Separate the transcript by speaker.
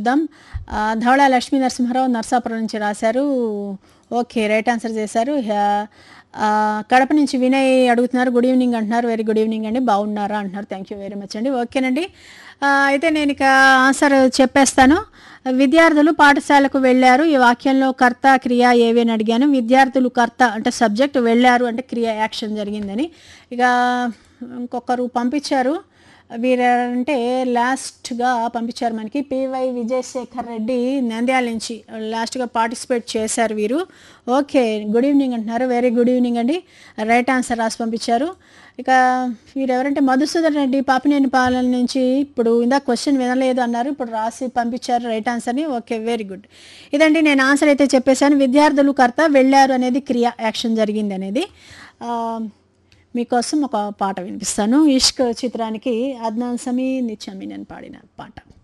Speaker 1: చూద్దాం ఆ, ధవళ లక్ష్మీ నరసింహారావు నర్సాపురం నుంచి రాశారు ఓకే రైట్ ఆన్సర్ చేశారు హ- ఆ, కడప నుంచి వినయ్ అడుగుతున్నారు గుడ్ ఈవినింగ్ అంటున్నారు వెరీ గుడ్ ఈవినింగ్ అండి బాగున్నారా అంటున్నారు థ్యాంక్ యూ వెరీ మచ్ అండి ఓకేనండి ఆ, అయితే నేను ఇక ఆన్సర్ చెప్పేస్తాను విద్యార్థులు పాఠశాలకు వెళ్ళారు ఈ వాక్యంలో కర్త క్రియ ఏవి అని అడిగాను విద్యార్థులు కర్త అంటే సబ్జెక్ట్ వెళ్ళారు అంటే క్రియ యాక్షన్ జరిగిందని ఇక ఇంకొకరు పంపించారు వీరంటే లాస్ట్గా పంపించారు మనకి పివై విజయశేఖర్ రెడ్డి నంద్యాల నుంచి లాస్ట్గా పార్టిసిపేట్ చేశారు వీరు ఓకే గుడ్ ఈవినింగ్ అంటున్నారు వెరీ గుడ్ ఈవినింగ్ అండి రైట్ ఆన్సర్ రాసి పంపించారు ఇక వీరు ఎవరంటే మధుసూదన్ రెడ్డి పాపినేని పాలన నుంచి ఇప్పుడు ఇందాక క్వశ్చన్ వినలేదు అన్నారు ఇప్పుడు రాసి పంపించారు రైట్ ఆన్సర్ని ఓకే వెరీ గుడ్ ఇదండి నేను ఆన్సర్ అయితే చెప్పేశాను విద్యార్థులు కర్త వెళ్ళారు అనేది క్రియ యాక్షన్ జరిగింది అనేది ఆ, మీకోసం ఒక పాట వినిపిస్తాను ఇష్క్ చిత్రానికి అద్నాన్ సమీ నిత్యమి నేను పాడిన పాట